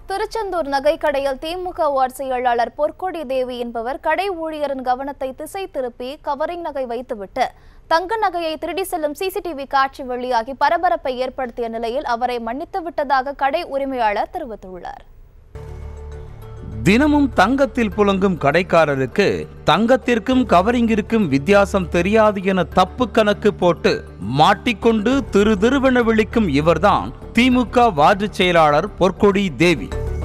திருச்செந்தூர் நகைக்கடையில் திமுக ward செயலாளர் பொற்கொடி தேவி என்பவர் கடை ஊழியரின் கவனத்தை திசை திருப்பி கவரிங் நகை வைத்துவிட்டு தங்க நகையை திருடி செல்லும் சிசிடிவி காட்சி வெளியாகி பரபரப்பை ஏற்படுத்திய நிலையில் அவரை மன்னித்து விட்டதாக கடை உரிமையாளர் தெரிவித்துள்ளார் தினமும் தங்கத்தில் புழங்கும் கடைக்காரருக்கு தங்கத்திற்கும் கவரிங்கிற்கும் வித்தியாசம் தெரியாது என தப்பு கணக்கு போட்டு மாட்டிக்கொண்டு திரு திருவென விழிக்கும் இவர்தான் திமுக வார்டு செயலாளர் பொற்கொடி தேவி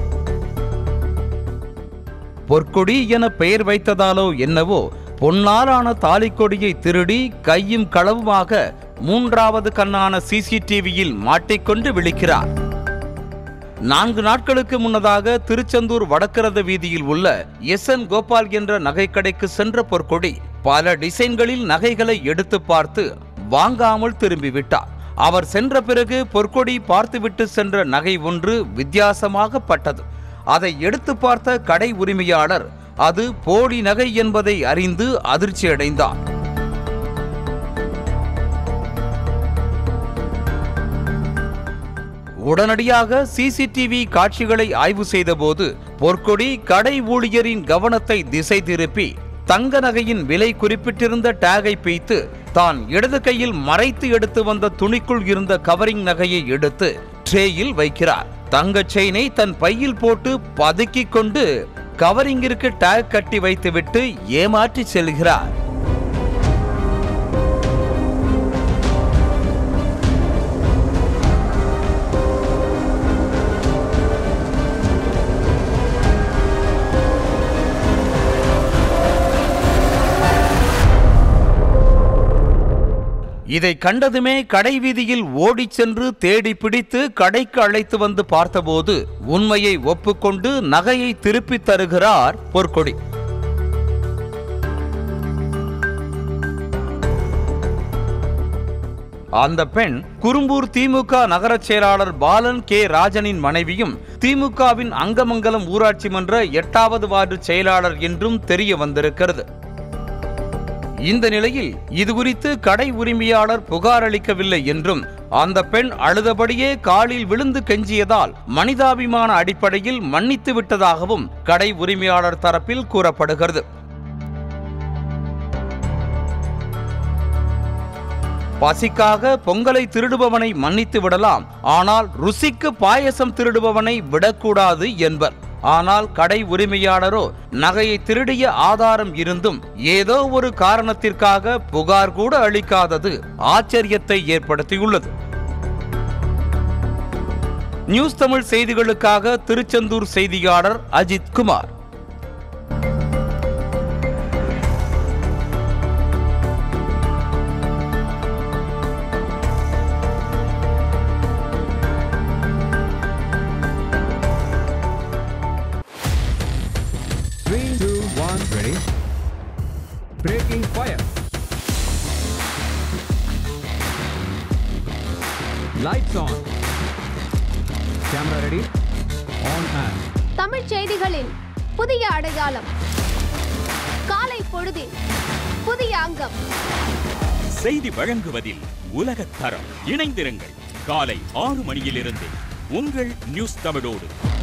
பொற்கொடி என பெயர் வைத்ததாலோ என்னவோ பொன்னாலான தாலிக்கொடியை திருடி கையும் களவுமாக மூன்றாவது கண்ணான சிசிடிவியில் மாட்டிக்கொண்டு விழிக்கிறார் நான்கு நாட்களுக்கு முன்னதாக திருச்செந்தூர் வடக்கரத வீதியில் உள்ள எஸ் என் கோபால் என்ற நகைக்கடைக்கு சென்ற பொற்கொடி பல டிசைன்களில் நகைகளை எடுத்து பார்த்து வாங்காமல் திரும்பிவிட்டார் அவர் சென்ற பிறகு பொற்கொடி பார்த்துவிட்டு சென்ற நகை ஒன்று வித்தியாசமாக பட்டது அதை எடுத்து பார்த்த கடை உரிமையாளர் அது போலி நகை என்பதை அறிந்து அதிர்ச்சியடைந்தார் உடனடியாக சிசிடிவி காட்சிகளை ஆய்வு செய்தபோது பொற்கொடி கடை ஊழியரின் கவனத்தை திசை திருப்பி தங்க நகையின் விலை குறிப்பிட்டிருந்த டேகை பிய்த்து தான் இடது கையில் மறைத்து எடுத்து வந்த துணிக்குள் இருந்த கவரிங் நகையை எடுத்து ட்ரேயில் வைக்கிறார் தங்க செயினை தன் பையில் போட்டு பதுக்கிக் கொண்டு கவரிங்கிற்கு டேக் கட்டி வைத்துவிட்டு ஏமாற்றி செல்கிறார் இதை கண்டதுமே கடை வீதியில் ஓடிச் சென்று தேடி பிடித்து கடைக்கு அழைத்து வந்து பார்த்தபோது உண்மையை ஒப்புக்கொண்டு நகையை திருப்பித் தருகிறார் பொற்கொடி அந்த பெண் குறும்பூர் திமுக நகரச் செயலாளர் பாலன் கே ராஜனின் மனைவியும் திமுகவின் அங்கமங்கலம் ஊராட்சி மன்ற எட்டாவது வார்டு செயலாளர் என்றும் தெரிய வந்திருக்கிறது இந்த நிலையில் இது குறித்து கடை உரிமையாளர் புகார் அளிக்கவில்லை என்றும் அந்த பெண் அழுதபடியே காலில் விழுந்து கெஞ்சியதால் மனிதாபிமான அடிப்படையில் மன்னித்து விட்டதாகவும் கடை உரிமையாளர் தரப்பில் கூறப்படுகிறது பசிக்காக பொங்கலை திருடுபவனை மன்னித்து விடலாம் ஆனால் ருசிக்கு பாயசம் திருடுபவனை விடக்கூடாது என்பர் ஆனால் கடை உரிமையாளரோ நகையை திருடிய ஆதாரம் இருந்தும் ஏதோ ஒரு காரணத்திற்காக புகார் கூட அளிக்காதது ஆச்சரியத்தை ஏற்படுத்தியுள்ளது நியூஸ் தமிழ் செய்திகளுக்காக திருச்செந்தூர் செய்தியாளர் Ajith Kumar Three, two, one, ready. Breaking fire. Lights on. Camera ready. On and. தமிழ்ச் செய்திகளின் புதிய அடையாளம் காலை பொழுதின் புதிய அங்கம் செய்தி வழங்குவதில் உலகத் தரம் இணைந்திருங்கள் காலை ஆறு மணியிலிருந்து உங்கள் நியூஸ் தமிழோடு